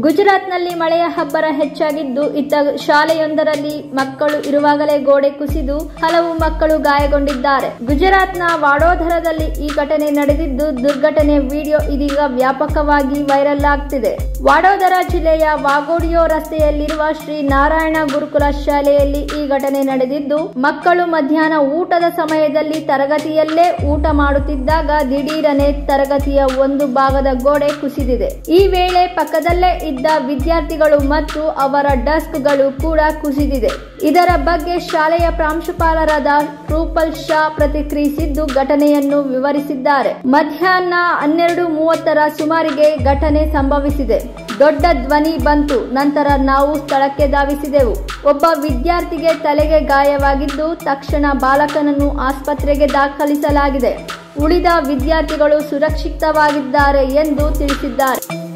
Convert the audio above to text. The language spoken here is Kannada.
ಗುಜರಾತ್ನಲ್ಲಿ ಮಳೆಯ ಹಬ್ಬರ ಹೆಚ್ಚಾಗಿದ್ದು ಇತ್ತ ಶಾಲೆಯೊಂದರಲ್ಲಿ ಮಕ್ಕಳು ಇರುವಾಗಲೇ ಗೋಡೆ ಕುಸಿದು ಹಲವು ಮಕ್ಕಳು ಗಾಯಗೊಂಡಿದ್ದಾರೆ ಗುಜರಾತ್ನ ವಾಡೋದರದಲ್ಲಿ ಈ ಘಟನೆ ನಡೆದಿದ್ದು ದುರ್ಘಟನೆ ವಿಡಿಯೋ ಇದೀಗ ವ್ಯಾಪಕವಾಗಿ ವೈರಲ್ ಆಗ್ತಿದೆ ವಾಡೋದರ ಜಿಲ್ಲೆಯ ವಾಗೋಡಿಯೋ ರಸ್ತೆಯಲ್ಲಿರುವ ಶ್ರೀ ನಾರಾಯಣ ಗುರುಕುಲ ಶಾಲೆಯಲ್ಲಿ ಈ ಘಟನೆ ನಡೆದಿದ್ದು ಮಕ್ಕಳು ಮಧ್ಯಾಹ್ನ ಊಟದ ಸಮಯದಲ್ಲಿ ತರಗತಿಯಲ್ಲೇ ಊಟ ಮಾಡುತ್ತಿದ್ದಾಗ ದಿಢೀರನೆ ತರಗತಿಯ ಒಂದು ಭಾಗದ ಗೋಡೆ ಕುಸಿದಿದೆ ಈ ವೇಳೆ ಪಕ್ಕದಲ್ಲೇ ಇದ್ದ ವಿದ್ಯಾರ್ಥಿಗಳು ಮತ್ತು ಅವರ ಡೆಸ್ಕ್ಗಳು ಕೂಡ ಕುಸಿದಿದೆ ಇದರ ಬಗ್ಗೆ ಶಾಲೆಯ ಪ್ರಾಂಶುಪಾಲರಾದ ರೂಪಲ್ ಶಾ ಪ್ರತಿಕ್ರಿಯಿಸಿದ್ದು ಘಟನೆಯನ್ನು ವಿವರಿಸಿದ್ದಾರೆ ಮಧ್ಯಾಹ್ನ ಹನ್ನೆರಡು ಮೂವತ್ತರ ಸುಮಾರಿಗೆ ಘಟನೆ ಸಂಭವಿಸಿದೆ ದೊಡ್ಡ ಧ್ವನಿ ಬಂತು ನಂತರ ನಾವು ಸ್ಥಳಕ್ಕೆ ಧಾವಿಸಿದೆವು ಒಬ್ಬ ವಿದ್ಯಾರ್ಥಿಗೆ ತಲೆಗೆ ಗಾಯವಾಗಿದ್ದು ತಕ್ಷಣ ಬಾಲಕನನ್ನು ಆಸ್ಪತ್ರೆಗೆ ದಾಖಲಿಸಲಾಗಿದೆ ಉಳಿದ ವಿದ್ಯಾರ್ಥಿಗಳು ಸುರಕ್ಷಿತವಾಗಿದ್ದಾರೆ ಎಂದು ತಿಳಿಸಿದ್ದಾರೆ